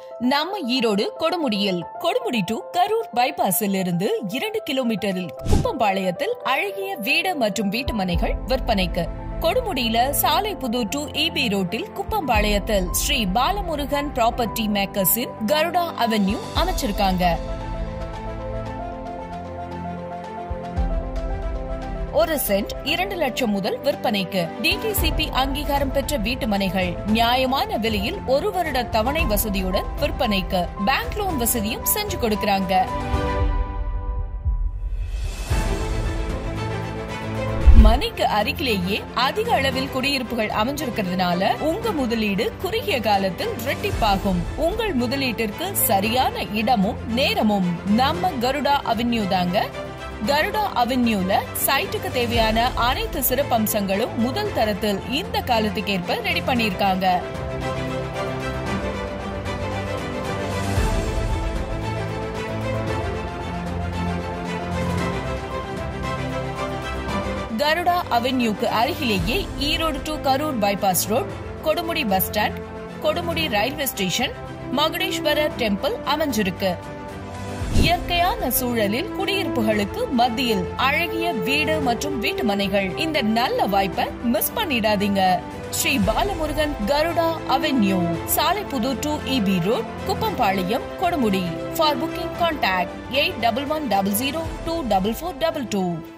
நம்ம ஈரோடு கொடுமுடியில் கொடுமுடி டு கரூர் பைபாஸில் இருந்து இரண்டு கிலோமீட்டரில் குப்பம்பாளையத்தில் அழகிய வீடு மற்றும் வீட்டு மனைகள் விற்பனைக்கு கொடுமுடியில சாலை புதூர் டு இபி ரோட்டில் குப்பம்பாளையத்தில் ஸ்ரீ பாலமுருகன் ப்ராப்பர்ட்டி மேக்கர்ஸின் கருடா அவென்யூ அமைச்சிருக்காங்க ஒரு சென்ட் இரண்டு லட்சம் முதல் விற்பனைக்கு டிடிசிபி அங்கீகாரம் பெற்ற வீட்டு மனைகள் நியாயமான விலையில் ஒரு வருட தவணை வசதியுடன் விற்பனைக்கு பேங்க் லோன் வசதியும் செஞ்சு கொடுக்கறாங்க மனைக்கு அருகிலேயே அதிக அளவில் குடியிருப்புகள் அமைஞ்சிருக்கிறதுனால உங்க முதலீடு குறுகிய காலத்தில் ரெட்டிப்பாகும் உங்கள் முதலீட்டிற்கு சரியான இடமும் நேரமும் நம்ம கருடா அவென்யூ தாங்க கருடா அவென்யூல சைட்டுக்கு தேவையான அனைத்து சிறப்பம்சங்களும் முதல் தரத்தில் இந்த காலத்துக்கேற்ப ரெடி பண்ணிருக்காங்க கருடா அவென்யூக்கு அருகிலேயே Erode to Karur bypass road Kodumudi bus stand Kodumudi railway station Magudeswarar temple அமைஞ்சிருக்கு இயற்கையான சூழலில் குடியிருப்புகளுக்கு மத்தியில் அழகிய வீடு மற்றும் வீட்டு மனைகள் இந்த நல்ல வாய்ப்பை மிஸ் பண்ணிடாதீங்க Sri Balamurugan Garuda avenue Salaipudur to EB road Kuppampalayam Kodumudi for booking contact eight double one double zero two double four double two